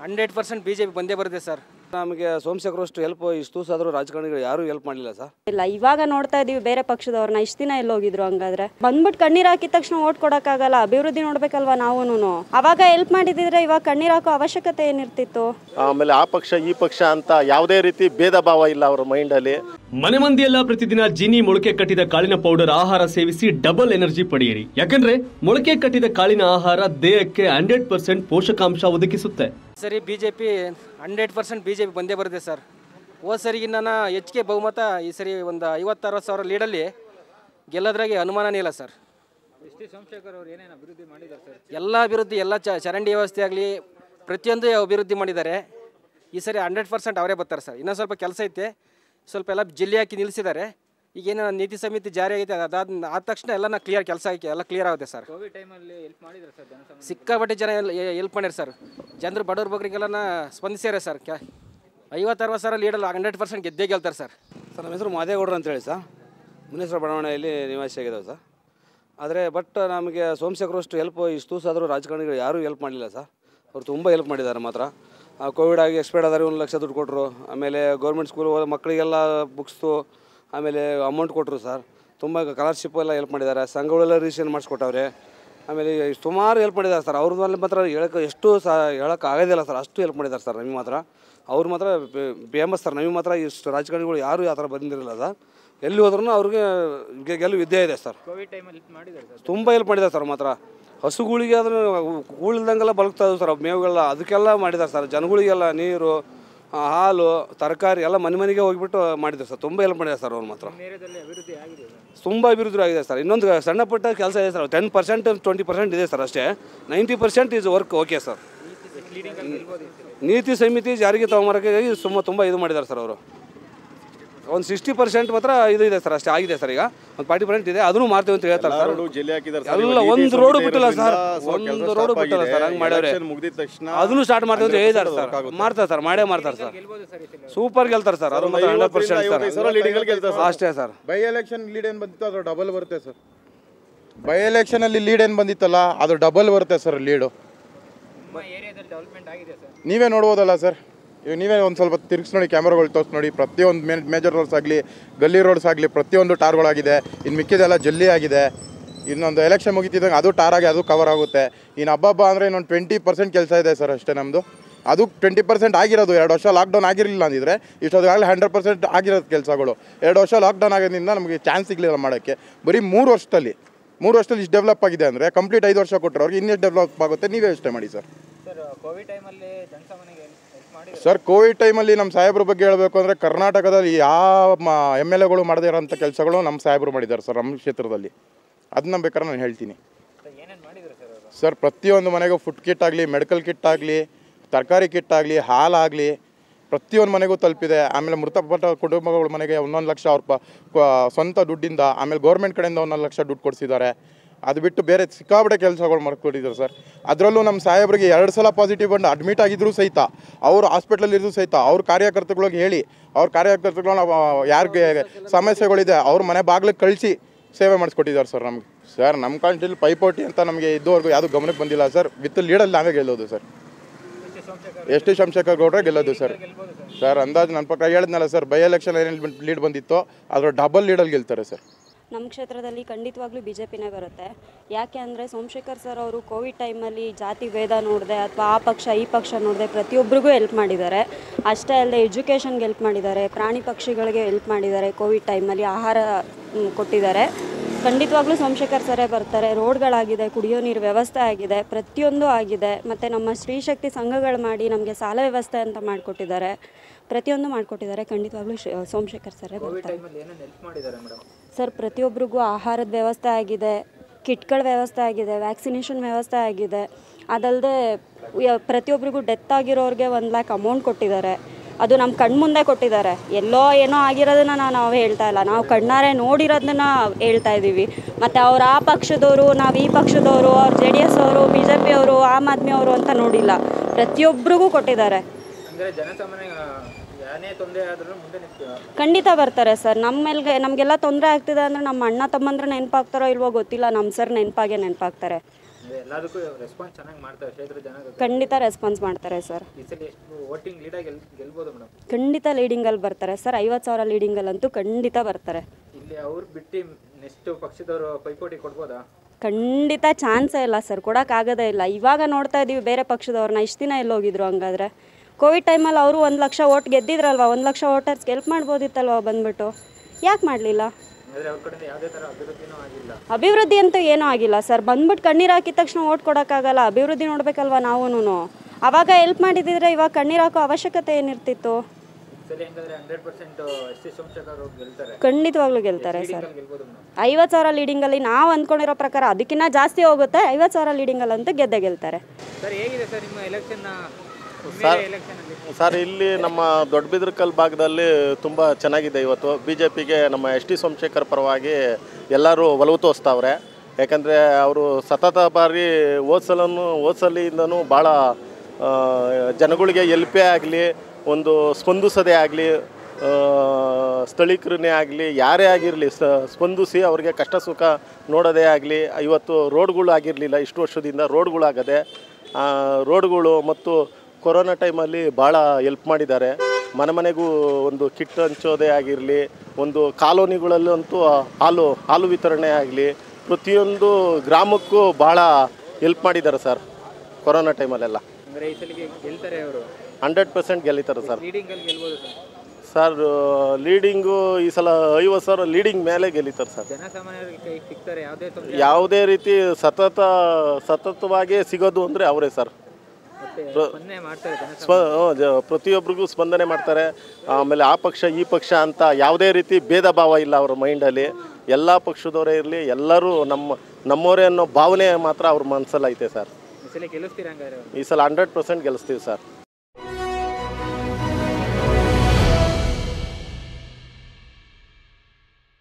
Hundred percent B J P ಬಂದೇ ಬರುತ್ತೆ sir ನಮಗೆ ಸೋಮಶೇಖರ್ ಅಷ್ಟು ಹೆಲ್ಪ್ ಇಷ್ಟು ಆದರೂ ರಾಜಕಾರಣಿಗಳು ಯಾರೂ ಹೆಲ್ಪ್ ಮಾಡಲಿಲ್ಲ ಸರ್ ಇಲ್ಲ ಇವಾಗ ನೋಡ್ತಾ ಇದೀವಿ ಬೇರೆ ಪಕ್ಷದವ್ರನ್ನ ಇಷ್ಟು ದಿನ ಎಲ್ಲೋಗಿದ್ರು ಹಂಗಾದ್ರೆ ಬಂದ್ಬಿಟ್ಟು ಕಣ್ಣೀರ್ ಹಾಕಿದ ತಕ್ಷಣ ಓಟ್ ಕೊಡಕ್ಕಾಗಲ್ಲ ಅಭಿವೃದ್ಧಿ ನೋಡ್ಬೇಕಲ್ವಾ ನಾವೂನು ಅವಾಗ ಹೆಲ್ಪ್ ಮಾಡಿದಿದ್ರೆ ಇವಾಗ ಕಣ್ಣೀರ್ ಹಾಕೋ ಅವಶ್ಯಕತೆ ಏನಿರ್ತಿತ್ತು ಆಮೇಲೆ ಆ ಪಕ್ಷ ಈ ಪಕ್ಷ ಅಂತ ಯಾವುದೇ ರೀತಿ ಭೇದ ಭಾವ ಇಲ್ಲ ಅವ್ರ ಮೈಂಡಲ್ಲಿ ಮನೆ ಮಂದಿಯೆಲ್ಲ ಪ್ರತಿದಿನ ಜೀನಿ ಮೊಳಕೆ ಕಟ್ಟಿದ ಕಾಳಿನ ಪೌಡರ್ ಆಹಾರ ಸೇವಿಸಿ ಡಬಲ್ ಎನರ್ಜಿ ಪಡೆಯಿರಿ ಯಾಕಂದ್ರೆ ಮೊಳಕೆ ಕಟ್ಟಿದ ಕಾಳಿನ ಆಹಾರ ದೇಹಕ್ಕೆ ಹಂಡ್ರೆಡ್ ಪರ್ಸೆಂಟ್ ಪೋಷಕಾಂಶ ಒದಗಿಸುತ್ತೆ ಈ ಸರಿ B J P hundred percent B J P ಬಂದೇ ಬರುತ್ತೆ ಸರ್ ಹೋದ ಸರಿಗಿನ್ನ ಹೆಚ್ಚಿಗೆ ಬಹುಮತ ಈ ಸರಿ ಒಂದು ಐವತ್ತರವತ್ತು ಸಾವಿರ ಲೀಡಲ್ಲಿ ಗೆಲ್ಲೋದ್ರಾಗೆ ಅನುಮಾನನೇ ಇಲ್ಲ ಸರ್ ಎಲ್ಲ ಅಭಿವೃದ್ಧಿ ಎಲ್ಲ ಚ ಚರಂಡಿ ವ್ಯವಸ್ಥೆ ಆಗಲಿ ಪ್ರತಿಯೊಂದು ಅಭಿವೃದ್ಧಿ ಮಾಡಿದ್ದಾರೆ ಈ ಸರಿ ಹಂಡ್ರೆಡ್ ಪರ್ಸೆಂಟ್ ಅವರೇ ಬರ್ತಾರೆ ಸರ್ ಇನ್ನೊಂದು ಸ್ವಲ್ಪ ಕೆಲಸ ಐತೆ ಸ್ವಲ್ಪ ಎಲ್ಲ ಜಿಲ್ಲೆ ಹಾಕಿ ನಿಲ್ಲಿಸಿದ್ದಾರೆ ಈಗೇನು ನೀತಿ ಸಮಿತಿ ಜಾರಿ ಆಗೈತೆ ಅದಾದ ಆದ ತಕ್ಷಣ ಎಲ್ಲ ಕ್ಲಿಯರ್ ಕೆಲಸ ಆಗಿ ಎಲ್ಲ ಕ್ಲಿಯರ್ ಆಗುತ್ತೆ ಸರ್ ಸಿಕ್ಕಾಪಟ್ಟೆ ಜನ ಹೆಲ್ಪ್ ಮಾಡ್ಯಾರ ಸರ್ ಜನರು ಬಡವ್ರ ಬಗ್ರಿಗೆಲ್ಲ ಸ್ಪಂದಿಸ್ಯಾರ ಸರ್ ಕ್ಯಾ ಐವತ್ತು ಅರವತ್ತು ಸಾವಿರ ಲೀಡಲ್ಲಿ ಹಂಡ್ರೆಡ್ ಪರ್ಸೆಂಟ್ ಗೆದ್ದೇ ಗೆಲ್ತಾರೆ ಸರ್ ಸರ್ ನಮ್ಮ ಹೆಸರು ಮಾದೇಗೌಡರು ಅಂತೇಳಿ ಸರ್ ಮುನೇಶ್ವರ ಬಡಾವಣೆಯಲ್ಲಿ ನಿವಾಸಿಯಾಗಿದ್ದಾವೆ ಸರ್ ಆದರೆ ಬಟ್ ನಮಗೆ ಸೋಮಶೇಖರ್ ಅಷ್ಟು ಹೆಲ್ಪ್ ಇಷ್ಟು ಆದರೂ ರಾಜಕಾರಣಿಗಳು ಯಾರೂ ಹೆಲ್ಪ್ ಮಾಡಲಿಲ್ಲ ಸರ್ ಅವ್ರು ತುಂಬ ಹೆಲ್ಪ್ ಮಾಡಿದ್ದಾರೆ ಮಾತ್ರ ಕೋವಿಡ್ ಆಗಿ ಎಕ್ಸ್ಪೈರ್ಡ್ ಆದವ್ರಿಗೆ ಒಂದು ಲಕ್ಷ ದುಡ್ಡು ಕೊಟ್ಟರು ಆಮೇಲೆ ಗೌರ್ಮೆಂಟ್ ಸ್ಕೂಲ್ ಮಕ್ಕಳಿಗೆಲ್ಲ ಬುಕ್ಸ್ತು ಆಮೇಲೆ ಅಮೌಂಟ್ ಕೊಟ್ಟರು ಸರ್ ತುಂಬ ಸ್ಕಾಲರ್ಶಿಪ್ ಎಲ್ಲ ಹೆಲ್ಪ್ ಮಾಡಿದ್ದಾರೆ ಸಂಘಗಳೆಲ್ಲ ರಿಜಿಸ್ಟ್ರೇಷನ್ ಮಾಡಿಸ್ಕೊಟ್ಟವ್ರೆ ಆಮೇಲೆ ಸುಮಾರು ಹೆಲ್ಪ್ ಮಾಡಿದ್ದಾರೆ ಸರ್ ಅವ್ರ ಮೇಲೆ ಮಾತ್ರ ಹೇಳಕ್ಕೆ ಎಷ್ಟು ಸಹ ಹೇಳಕ್ಕೆ ಆಗೋದಿಲ್ಲ ಸರ್ ಅಷ್ಟು ಹೆಲ್ಪ್ ಮಾಡಿದ್ದಾರೆ ಸರ್ ನಮಗೆ ಮಾತ್ರ ಅವ್ರು ಮಾತ್ರ ಫೇಮಸ್ ಸರ್ ನಮಗೆ ಮಾತ್ರ ಇಷ್ಟು ರಾಜಕಾರಣಿಗಳು ಯಾರೂ ಆ ಥರ ಬಂದಿರಲಿಲ್ಲ ಸರ್ ಎಲ್ಲಿ ಹೋದ್ರೂ ಅವ್ರಿಗೆ ಗೆ- ಗೆಲುವು ಇದ್ದೇ ಇದೆ ಸರ್ ತುಂಬ ಹೆಲ್ಪ್ ಮಾಡಿದ್ದಾರೆ ಸರ್ ಮಾತ್ರ ಹಸುಗಳಿಗೆ ಅದನ್ನು ಕೂಳಿಲ್ದಂಗೆಲ್ಲ ಬದುಕ್ತಾ ಇದ್ವು ಸರ್ ಮೇವುಗೆಲ್ಲ ಅದಕ್ಕೆಲ್ಲ ಮಾಡಿದ್ದಾರೆ ಸರ್ ಜನಗಳಿಗೆಲ್ಲ ನೀರು ಆ, ಹಾಲು ತರಕಾರಿ ಎಲ್ಲ ಮನೆ ಮನೆಗೆ ಹೋಗಿಬಿಟ್ಟು ಮಾಡಿದ್ದಾರೆ ಸರ್ ತುಂಬ ಹೆಲ್ಪ್ ಮಾಡಿದ್ದಾರೆ ಸರ್ ಅವ್ರು ಮಾತ್ರ ತುಂಬ ಅಭಿವೃದ್ಧಿ ಆಗಿದೆ ಸರ್ ಇನ್ನೊಂದು ಸಣ್ಣ ಪುಟ್ಟ ಕೆಲಸ ಇದೆ sir ten percent twenty percent ಇದೆ ಸರ್ ಅಷ್ಟೇ ninety percent is work okay sir ನೀತಿ ಸಮಿತಿ ಜಾರಿಗೆ ತಗೊಂಬರೋಕ್ಕೆ ಸುಮ್ಮ ತುಂಬ ಇದು ಮಾಡಿದ್ದಾರೆ ಸರ್ ಅವರು ಒಂದು ಸಿಕ್ಸ್ಟಿ ಪರ್ಸೆಂಟ್ ಮಾತ್ರ ಇದು ಇದೆ ಸರ್ ಅಷ್ಟೇ ಆಗಿದೆ ಸರ್ ಈಗ ಒಂದು ಫಾರ್ಟಿ ಪರ್ಸೆಂಟ್ ಇದೆ ಅದನ್ನು ಮಾಡ್ತೀವಿ ಅಂತ ಹೇಳ್ತಾರೆ ಸರ್ ರೋಡು ಜಲ್ಲಿ ಹಾಕಿದ್ದಾರೆ ಸರ್. ಎಲ್ಲ ಇವಾಗ ಒಂದು ನೀತಿ ರೋಡು ಸಮಿತಿ ಬಿಟ್ಟಿಲ್ಲ ಸರ್ ಇರೋದ್ರಿಂದ ಸ್ವಲ್ಪ ಒಂದು ಕೆಲ್ಸ ರೋಡು stop ಬಿಟ್ಟಿಲ್ಲ ಆಗಿದೆ. ಸರ್ ಹಂಗೆ ಮಾಡ್ಯವ್ರೆ Election ಮುಗ್ದಿದ ತಕ್ಷಣ ಅದನ್ನು ಸ್ಟಾರ್ಟ್ ಮಾಡ್ತೀವಿ ಅಂತ ಹೇಳಿದ್ದಾರೆ ಸರ್ 100% ಮಾಡ್ತಾರೆ ಸರ್ ಮಾಡೇ ಮಾಡ್ತಾರೆ ಸರ್ ಸೂಪರ್ ಗೆಲ್ತಾರೆ ಸರ್ ಅದು ಮಾತ್ರ ಹಂಡ್ರೆಡ್ ಪರ್ಸೆಂಟ್ ಐವತ್ತೈದು ಸಾವಿರ leading ಅಲ್ಲಿ ಗೆಲ್ತಾರೆ ಸರ್ ಸರ್. ಅಷ್ಟೇ ಸರ್ ಬೈ ಎಲೆಕ್ಷನ್ ಲೀಡ್ ಏನು ಬಂದಿತ್ತು ಅದು ಡಬಲ್ ಬರುತ್ತೆ ಸರ್ ಬೈ ಎಲೆಕ್ಷನಲ್ಲಿ ಲೀಡ್ ಏನು ಬಂದಿತ್ತಲ್ಲ ಅದು ಡಬಲ್ ಬರುತ್ತೆ ಸರ್ ಲೀಡು ನೀವೇ ನೋಡ್ಬೋದಲ್ಲ ಸರ್ ಇವಾಗ ನೀವೇ ಒಂದು ಸ್ವಲ್ಪ ತಿರ್ಗಿಸ್ ನೋಡಿ ಕ್ಯಾಮ್ರಾಗಳು ತೋರಿಸಿ ನೋಡಿ ಪ್ರತಿಯೊಂದು ಮೇ ಮೇಜರ್ ರೋಡ್ಸ್ ಆಗಲಿ ಗಲ್ಲಿ ರೋಡ್ಸ್ ಆಗಲಿ ಪ್ರತಿಯೊಂದು ಟಾರ್ಗಳಾಗಿದೆ ಇನ್ನು ಮಿಕ್ಕಿದೆಲ್ಲ ಜಲ್ಲಿ ಆಗಿದೆ ಇನ್ನೊಂದು ಎಲೆಕ್ಷನ್ ಮುಗಿತಿದ್ದಂಗೆ ಅದು ಟಾರ್ ಆಗಿ ಅದು ಕವರ್ ಆಗುತ್ತೆ ಇನ್ನು ಹಬ್ಬ ಅಂದರೆ ಇನ್ನೊಂದು ಟ್ವೆಂಟಿ ಪರ್ಸೆಂಟ್ ಕೆಲಸ ಇದೆ ಸರ್ ಅಷ್ಟೇ ನಮ್ಮದು ಅದು ಟ್ವೆಂಟಿ ಪರ್ಸೆಂಟ್ ಆಗಿರೋದು ಎರಡು ವರ್ಷ ಲಾಕ್ಡೌನ್ ಆಗಿರಲಿಲ್ಲ ಅಂದಿದ್ರೆ ಇಷ್ಟೊತ್ತಾಗಲೇ ಹಂಡ್ರೆಡ್ ಪರ್ಸೆಂಟ್ ಆಗಿರೋದು ಕೆಲಸಗಳು ಎರಡು ವರ್ಷ ಲಾಕ್ಡೌನ್ ಆಗೋದ್ರಿಂದ ನಮಗೆ ಚಾನ್ಸ್ ಸಿಗಲಿಲ್ಲ ಮಾಡೋಕ್ಕೆ ಬರೀ ಮೂರು ವರ್ಷದಲ್ಲಿ ಮೂರು ವರ್ಷದಲ್ಲಿ ಇಷ್ಟು ಡೆವಲಪ್ ಆಗಿದೆ ಅಂದರೆ ಕಂಪ್ಲೀಟ್ ಐದು ವರ್ಷ ಕೊಟ್ಟರೆ ಅವ್ರಿಗೆ ಇನ್ನೆಷ್ಟು ಡೆವಲಪ್ ಆಗುತ್ತೆ ನೀವೇ ಯೋಚನೆ ಮಾಡಿ ಸರ್ ಸರ್ ಕೋವಿಡ್ ಟೈಮಲ್ಲಿ ನಮ್ಮ ಸಾಹೇಬ್ರ ಬಗ್ಗೆ ಹೇಳಬೇಕು ಅಂದರೆ ಕರ್ನಾಟಕದಲ್ಲಿ ಯಾವ ಎಮ್ ಎಲ್ ಎಗಳು ಮಾಡದೇ ಇರೋಂಥ ಕೆಲಸಗಳು ನಮ್ಮ ಸಾಹೇಬರು ಮಾಡಿದ್ದಾರೆ ಸರ್ ನಮ್ಮ ಕ್ಷೇತ್ರದಲ್ಲಿ ಅದನ್ನ ಬೇಕಾದ್ರೆ ನಾನು ಹೇಳ್ತೀನಿ ಸರ್ ಪ್ರತಿಯೊಂದು ಮನೆಗೂ ಫುಡ್ ಕಿಟ್ ಆಗಲಿ ಮೆಡಿಕಲ್ ಕಿಟ್ ಆಗಲಿ ತರಕಾರಿ ಕಿಟ್ ಆಗಲಿ ಹಾಲಾಗಲಿ ಪ್ರತಿಯೊಂದು ಮನೆಗೂ ತಲುಪಿದೆ ಆಮೇಲೆ ಮೃತಪಟ್ಟ ಕುಟುಂಬಗಳ ಮನೆಗೆ ಒಂದೊಂದು ಲಕ್ಷ ಅವ್ರ ಪ- ಕ- ಸ್ವಂತ ದುಡ್ಡಿಂದ ಆಮೇಲೆ ಗೌರ್ಮೆಂಟ್ ಕಡೆಯಿಂದ ಒಂದೊಂದು ಲಕ್ಷ ದುಡ್ಡು ಕೊಡಿಸಿದ್ದಾರೆ ಅದು ಬಿಟ್ಟು ಬೇರೆ ಸಿಕ್ಕಾಪಟ್ಟೆ ಕೆಲಸಗಳು ಮಾಡ್ಕೊಟ್ಟಿದ್ದಾರೆ ಸರ್ ಅದರಲ್ಲೂ ನಮ್ಮ ಸಾಹೇಬ್ರಿಗೆ ಎರಡು ಸಲ ಪಾಸಿಟಿವ್ ಬಂದು ಅಡ್ಮಿಟ್ ಆಗಿದ್ರು ಸಹಿತ ಅವರು ಹಾಸ್ಪಿಟ್ಲಲ್ಲಿ ಇದ್ರು ಸಹಿತ ಅವ್ರ ಕಾರ್ಯಕರ್ತಗಳಿಗೆ ಹೇಳಿ ಅವ್ರ ಕಾರ್ಯಕರ್ತರುಗಳನ್ನ ಯಾರಿಗೆ ಸಮಸ್ಯೆಗಳಿದೆ ಅವ್ರ ಮನೆ ಬಾಗಿಲಿಗೆ ಕಳಿಸಿ ಸೇವೆ ಮಾಡಿಸ್ಕೊಟ್ಟಿದ್ದಾರೆ ಸರ್ ನಮಗೆ ಸರ್ ನಮ್ಮ ಕಾಂಟ್ರಿಲಿ ಪೈಪೋಟಿ ಅಂತ ನಮಗೆ ಇದುವರೆಗೂ ಯಾವುದು ಗಮನಕ್ಕೆ ಬಂದಿಲ್ಲ ಸರ್ ವಿತ್ ಲೀಡಲ್ಲಿ ನಾವೇ ಗೆಲ್ಲೋದು ಸರ್ ಎಸ್ ಟಿ ಸೋಮಶೇಖರ್ ಗೌಡ್ರೆ ಗೆಲ್ಲೋದು ಸರ್ ಸರ್ ಅಂದಾಜು ನನ್ನ ಪ್ರಕಾರ ಹೇಳಿದ್ನಲ್ಲ ಸರ್ ಬೈ ಎಲೆಕ್ಷನ್ ಏನೇನು ಲೀಡ್ ಬಂದಿತ್ತೋ ಅದರ ಡಬಲ್ ಲೀಡಲ್ಲಿ ಗೆಲ್ತಾರೆ ಸರ್ ನಮ್ಮ ಕ್ಷೇತ್ರದಲ್ಲಿ ಖಂಡಿತವಾಗ್ಲೂ ಬಿ ಜೆ ಪಿನೇ ಬರುತ್ತೆ ಯಾಕೆ ಅಂದರೆ ಸೋಮಶೇಖರ್ ಸರ್ ಅವರು ಕೋವಿಡ್ ಟೈಮಲ್ಲಿ ಜಾತಿ ಭೇದ ನೋಡಿದೆ ಅಥವಾ ಆ ಪಕ್ಷ ಈ ಪಕ್ಷ ನೋಡಿದೆ ಪ್ರತಿಯೊಬ್ಬರಿಗೂ ಹೆಲ್ಪ್ ಮಾಡಿದ್ದಾರೆ ಅಷ್ಟೇ ಅಲ್ಲದೆ ಎಜುಕೇಷನ್ಗೆ ಹೆಲ್ಪ್ ಮಾಡಿದ್ದಾರೆ ಪ್ರಾಣಿ ಪಕ್ಷಿಗಳಿಗೆ ಹೆಲ್ಪ್ ಮಾಡಿದ್ದಾರೆ ಕೋವಿಡ್ ಟೈಮಲ್ಲಿ ಆಹಾರ ಮ್, ಕೊಟ್ಟಿದ್ದಾರೆ ಖಂಡಿತವಾಗ್ಲೂ ಸೋಮಶೇಖರ್ ಸರೇ ಬರ್ತಾರೆ ರೋಡ್ಗಳಾಗಿದೆ ಕುಡಿಯೋ ನೀರು ವ್ಯವಸ್ಥೆ ಆಗಿದೆ ಪ್ರತಿಯೊಂದು ಆಗಿದೆ ಮತ್ತು ನಮ್ಮ ಸ್ತ್ರೀಶಕ್ತಿ ಸಂಘಗಳು ಮಾಡಿ ನಮಗೆ ಸಾಲ ವ್ಯವಸ್ಥೆ ಅಂತ ಮಾಡಿಕೊಟ್ಟಿದ್ದಾರೆ ಪ್ರತಿಯೊಂದು ಮಾಡಿಕೊಟ್ಟಿದ್ದಾರೆ ಖಂಡಿತವಾಗ್ಲೂ ಶ್ರೀ- ಸೋಮಶೇಖರ್ ಸರೇ ಬರ್ತಾರೆ ಸರ್ ಪ್ರತಿಯೊಬ್ಬರಿಗೂ ಆಹಾರದ ವ್ಯವಸ್ಥೆ ಆಗಿದೆ ಕಿಟ್ಗಳ ವ್ಯವಸ್ಥೆ ಆಗಿದೆ ವ್ಯಾಕ್ಸಿನೇಷನ್ ವ್ಯವಸ್ಥೆ ಆಗಿದೆ ಅದಲ್ಲದೆ ಪ್ರತಿಯೊಬ್ಬರಿಗೂ ಡೆತ್ ಆಗಿರೋರಿಗೆ ಒಂದು ಲ್ಯಾಕ್ ಅಮೌಂಟ್ ಕೊಟ್ಟಿದ್ದಾರೆ ಅದು ನಮ್ಮ ಕಣ್ಮುಂದೆ ಕೊಟ್ಟಿದ್ದಾರೆ ಎಲ್ಲೋ ಏನೋ ಆಗಿರೋದನ್ನ ನಾವು ನಾವು ಹೇಳ್ತಾ ಇಲ್ಲ ನಾವು ಕಣ್ಣಾರೆ ನೋಡಿರೋದನ್ನ ಹೇಳ್ತಾ ಇದ್ದೀವಿ ಮತ್ತು ಅವ್ರು ಆ ಪಕ್ಷದವರು ನಾವು ಈ ಪಕ್ಷದವರು ಅವ್ರು ಜೆ ಡಿ ಎಸ್ ಅವರು ಬಿ ಜೆ ಪಿ ಅವರು ಆಮ್ ಆದ್ಮಿ ಅವರು ಅಂತ ನೋಡಿಲ್ಲ ಪ್ರತಿಯೊಬ್ಬರಿಗೂ ಕೊಟ್ಟಿದ್ದಾರೆ ಖಂಡಿತ ಬರ್ತಾರೆ ಸರ್ ನಮ್ಮ ಮೇಲ್ಗೆ ನಮಗೆಲ್ಲ ತೊಂದರೆ ಆಗ್ತಿದೆ ಅಂದರೆ ನಮ್ಮ ಅಣ್ಣ ತಮ್ಮಂದ್ರೆ ನೆನಪಾಗ್ತಾರೋ ಇಲ್ವೋ ಗೊತ್ತಿಲ್ಲ ನಮ್ಮ ಸರ್ ನೆನಪಾಗೆ ನೆನಪಾಗ್ತಾರೆ ಅಂದ್ರೆ ಎಲ್ಲದಕ್ಕೂ ರೆಸ್ಪಾನ್ಸ್ ಚೆನ್ನಾಗಿ ಮಾಡ್ತಾರೆ ಕ್ಷೇತ್ರ ಜನ ಖಂಡಿತ ರೆಸ್ಪಾನ್ಸ್ ಮಾಡ್ತಾರೆ ಸರ್ ಈ ಸಲ ಎಷ್ಟು ವೋಟಿಂಗ್ ಲೀಡಾಗಿ ಗೆಲ್ ಗೆಲ್ಬೋದು ಮೇಡಮ್ ಖಂಡಿತ ಲೀಡಿಂಗಲ್ಲಿ ಬರ್ತಾರೆ ಸರ್ ಐವತ್ತು ಸಾವಿರ ಲೀಡಿಂಗಲ್ಲಂತೂ ಖಂಡಿತ ಬರ್ತಾರೆ ಇಲ್ಲಿ ಅವ್ರು ಬಿಟ್ಟು ನೆಕ್ಸ್ಟ್ ಪಕ್ಷದವರು ಪೈಪೋಟಿ ಕೊಡ್ಬೋದಾ ಖಂಡಿತ ಚಾನ್ಸೇ ಇಲ್ಲ ಸರ್ ಕೊಡೋಕ್ಕಾಗೋದೇ ಇಲ್ಲ ಇವಾಗ ನೋಡ್ತಾ ಇದ್ದೀವಿ ಬೇರೆ ಪಕ್ಷದವ್ರನ್ನ ಇಷ್ಟು ದಿನ ಎಲ್ಲೋಗಿದ್ರು ಹಂಗಾದ್ರೆ ಕೋವಿಡ್ ಟೈಮಲ್ಲಿ ಅವರು ಒಂದು ಲಕ್ಷ ಓಟ್ ಗೆದ್ದಿದ್ರಲ್ವ ಒಂದು ಲಕ್ಷ ವೋಟರ್ಸ್ಗೆ ಹೆಲ್ಪ್ ಮಾಡ್ಬೋದಿತ್ತಲ್ವ ಬಂದ್ಬಿಟ್ಟು ಯಾಕೆ ಮಾಡಲಿಲ್ಲ ಅಂದರೆ ಅವ್ರ ಕಡೆಯಿಂದ ಯಾವುದೇ ಥರ ಅಭಿವೃದ್ಧಿನೂ ಆಗಿಲ್ಲ ಅಭಿವೃದ್ಧಿ ಅಂತೂ ಏನೂ ಆಗಿಲ್ಲ ಸರ್ ಬಂದ್ಬಿಟ್ಟು ಕಣ್ಣೀರು ಹಾಕಿದ ತಕ್ಷಣ ಓಟ್ ಕೊಡೋಕ್ಕಾಗಲ್ಲ ಅಭಿವೃದ್ಧಿ ನೋಡ್ಬೇಕಲ್ವ ನಾವೂನು ಅವಾಗ ಹೆಲ್ಪ್ ಮಾಡಿದಿದ್ರೆ ಇವಾಗ ಕಣ್ಣೀರು ಹಾಕೋ ಅವಶ್ಯಕತೆ ಏನಿರ್ತಿತ್ತು ಈ ಸಲ ಹೆಂಗಂದ್ರೆ hundred percent S T Somashekar ಅವ್ರು ಗೆಲ್ತಾರೆ ಖಂಡಿತವಾಗ್ಲೂ ಗೆಲ್ತಾರೆ ಸರ್ ಲೀಡಿಂಗಲ್ಲಿ ಗೆಲ್ಬೋದು ಮೇಡಮ್ ಐವತ್ತು ಸಾವಿರ ಲೀಡಿಂಗಲ್ಲಿ ನಾವು ಅಂದ್ಕೊಂಡಿರೋ ಪ್ರಕಾರ ಅದಕ್ಕಿಂತ ಜಾಸ್ತಿ ಹೋಗುತ್ತೆ ಐವತ್ತು ಸಾವಿರ ಲೀಡಿಂಗಲ್ಲಂತೂ ಗೆದ್ದೇ ಗೆಲ್ತಾರೆ ಸರ್ ಹೇಗಿದೆ ಸರ್ ನಿಮ್ಮ ಎಲೆಕ್ಷನ್ನ ಸರ್ ಎಲೆಕ್ಷನಲ್ಲಿ ಸರ್ ಇಲ್ಲಿ ನಮ್ಮ ದೊಡ್ಡಬಿದ್ರಕಲ್ ಭಾಗದಲ್ಲಿ ತುಂಬ ಚೆನ್ನಾಗಿದೆ ಇವತ್ತು ಬಿ ಜೆ ಪಿಗೆ ನಮ್ಮ ಎಸ್ ಟಿ ಸೋಮಶೇಖರ್ ಪರವಾಗಿ ಎಲ್ಲರೂ ಒಲವು ತೋರಿಸ್ತಾವ್ರೆ ಯಾಕಂದರೆ ಅವರು ಸತತ ಬಾರಿ ಓದ್ಸಲನ್ನು ಓದ್ಸಲಿಂದನೂ ಭಾಳ ಆ, ಜನಗಳಿಗೆ ಎಲ್ಪೇ ಆಗಲಿ ಒಂದು ಸ್ಪಂದಿಸೋದೇ ಆಗಲಿ ಸ್ಥಳೀಕರನ್ನೇ ಆಗಲಿ ಯಾರೇ ಆಗಿರಲಿ ಸ್ಪಂದಿಸಿ ಅವ್ರಿಗೆ ಕಷ್ಟ ಸುಖ ನೋಡೋದೇ ಆಗಲಿ ಇವತ್ತು ರೋಡ್ಗಳು ಆಗಿರಲಿಲ್ಲ ಇಷ್ಟು ವರ್ಷದಿಂದ ರೋಡ್ಗಳಾಗದೆ ಆ, ರೋಡ್ಗಳು ಮತ್ತು ಕೊರೋನಾ ಟೈಮಲ್ಲಿ ಭಾಳ ಎಲ್ಪ್ ಮಾಡಿದ್ದಾರೆ ಮನೆ ಮನೆಗೂ ಒಂದು ಕಿಟ್ ಹಂಚೋದೇ ಆಗಿರಲಿ ಒಂದು ಕಾಲೋನಿಗಳಲ್ಲಂತೂ ಹಾಲು ಹಾಲು ವಿತರಣೆ ಆಗಲಿ ಪ್ರತಿಯೊಂದು ಗ್ರಾಮಕ್ಕೂ ಭಾಳ ಎಲ್ಪ್ ಮಾಡಿದ್ದಾರೆ ಸರ್ ಕೊರೋನಾ ಟೈಮಲ್ಲೆಲ್ಲ ಅಂದರೆ ಈ ಸಲಿಗೆ ಗೆಲ್ತಾರೆ ಅವರು ಹಂಡ್ರೆಡ್ ಪರ್ಸೆಂಟ್ ಗೆಲ್ಲಿತಾರೆ ಸರ್ ಲೀಡಿಂಗಲ್ಲಿ ಗೆಲ್ಬೋದು ಸರ್ ಸರ್ ಲೀಡಿಂಗು ಈ ಸಲ ಐವತ್ತು ಸಾವಿರ ಲೀಡಿಂಗ್ ಮೇಲೆ ಗೆಲ್ಲಿತಾರೆ ಸರ್ ಜನಸಾಮಾನ್ಯರಿಗೆ ಕೈ ಸಿಗ್ತಾರೆ ಯಾವುದೇ ತೊಂದರೆ ಯಾವುದೇ ರೀತಿ ಸತತ ಸತತವಾಗಿ ಸಿಗೋದು ಅಂದರೆ ಅವರೇ ಸರ್ ಮತ್ತೆ ಸ್ಪಂದನೆ ಮಾಡ್ತಾರೆ ಜನ ಸ್ಪ ಹ್ಮ್, ಜ- ಪ್ರತಿಯೊಬ್ಬರಿಗೂ ಸ್ಪಂದನೆ ಮಾಡ್ತಾರೆ ಆಮೇಲೆ ಆ ಪಕ್ಷ ಈ ಪಕ್ಷ ಅಂತ ಯಾವುದೇ ರೀತಿ ಭೇದ ಭಾವ ಇಲ್ಲ ಅವ್ರ ಮೈಂಡಲ್ಲಿ ಎಲ್ಲ ಪಕ್ಷದವರೇ ಇರಲಿ ಎಲ್ಲರೂ ನಮ್ಮ ನಮ್ಮವರೇ ಅನ್ನೋ ಭಾವನೆ ಮಾತ್ರ ಅವ್ರ ಮನಸ್ಸಲ್ಲಿ ಐತೆ ಸರ್ ಈ ಸಲ ಗೆಲ್ಲಿಸ್ತೀರಾ ಹಂಗಾದ್ರೆ ಈ ಸಲ ಹಂಡ್ರೆಡ್ ಪರ್ಸೆಂಟ್ ಗೆಲ್ಲಿಸ್ತೀವಿ ಸರ್